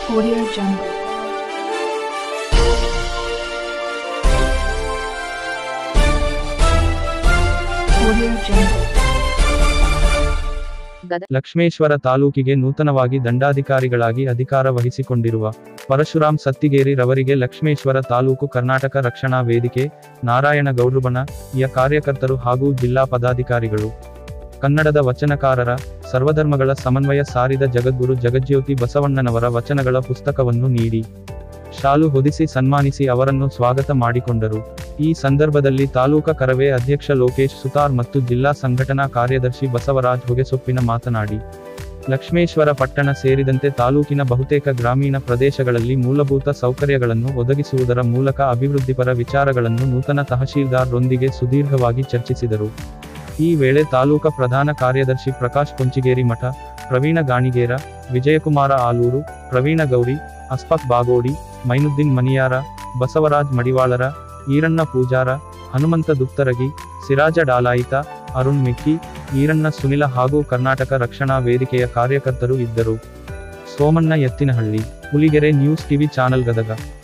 Audio Jungle. Audio Jungle. Lakshmeshwar ತಾಲೂಕಿಗೆ ನೂತನವಾಗಿ ದಂಡಾಧಿಕಾರಿಗಳಾಗಿ ಅಧಿಕಾರ ವಹಿಸಿಕೊಂಡಿರುವ ಪರಶುರಾಮ್ ಸತ್ತಿಗೇರಿ ರವರಿಗೆ ಲಕ್ಷ್ಮೇಶ್ವರ ತಾಲೂಕು ಕರ್ನಾಟಕ ರಕ್ಷಣಾ ವೇದಿಕೆ ನಾರಾಯಣಗೌಡ್ರುಬಣ ಯ ಕಾರ್ಯಕರ್ತರು ಹಾಗೂ ಜಿಲ್ಲಾ ಪದಾಧಿಕಾರಿಗಳು ಕನ್ನಡದ ವಚನಕಾರರ ಸರ್ವಧರ್ಮಗಳ ಸಮನ್ವಯ ಸಾರಿದ ಜಗದ್ಗುರು ಜಗಜ್ಯೋತಿ ಬಸವಣ್ಣನವರ ವಚನಗಳ ಪುಸ್ತಕವನ್ನು ನೀಡಿ ಶಾಲು ಹೊದಿಸಿ ಸನ್ಮಾನಿಸಿ ಅವರನ್ನು ಸ್ವಾಗತ ಮಾಡಿಕೊಂಡರು ಈ ಸಂದರ್ಭದಲ್ಲಿ ತಾಲೂಕಾ ಕರವೇ ಅಧ್ಯಕ್ಷ ಲೋಕೇಶ್ ಸುತಾರ್ ಮತ್ತು ಜಿಲ್ಲಾ ಸಂಘಟನಾ ಕಾರ್ಯದರ್ಶಿ ಬಸವರಾಜ್ ಹೊಗೆಸೊಪ್ಪಿನ ಮಾತನಾಡಿ ಲಕ್ಷ್ಮೇಶ್ವರ ಪಟ್ಟಣ ಸೇರಿದಂತೆ ತಾಲೂಕಿನ ಬಹುತೇಕ ಗ್ರಾಮೀಣ ಪ್ರದೇಶಗಳಲ್ಲಿ ಮೂಲಭೂತ ಸೌಕರ್ಯಗಳನ್ನು ಒದಗಿಸುವುದರ ಮೂಲಕ ಅಭಿವೃದ್ಧಿಪರ ವಿಚಾರಗಳನ್ನು ನೂತನ ತಹಶೀಲ್ದಾರ್ ರೊಂದಿಗೆ ಸುದೀರ್ಘವಾಗಿ ಚರ್ಚಿಸಿದರು ಈ ವೇಳೆ ತಾಲೂಕಾ ಪ್ರಧಾನ ಕಾರ್ಯದರ್ಶಿ ಪ್ರಕಾಶ್ ಕೊಂಚಿಗೇರಿ ಮಠ ಪ್ರವೀಣ ಗಾಣಿಗೇರ ವಿಜಯಕುಮಾರ ಆಲೂರು ಪ್ರವೀಣ ಗೌರಿ ಅಸ್ಫಾಕ್ ಬಾಗೋಡಿ ಮೈನುದ್ದೀನ್ ಮನಿಯಾರ ಬಸವರಾಜ್ ಮಡಿವಾಳರ ಈರಣ್ಣ ಪೂಜಾರ ಹನುಮಂತ ದುತ್ತರಗಿ ಸಿರಾಜ ಡಾಲಾಯಿತ ಅರುಣ್ ಮಿಕ್ಕಿ ಈರಣ್ಣ ಸುನಿಲ ಹಾಗೂ ಕರ್ನಾಟಕ ರಕ್ಷಣಾ ವೇದಿಕೆಯ ಕಾರ್ಯಕರ್ತರು ಇದ್ದರು Somanna Ettinahalli Huligere news TV channel Gadag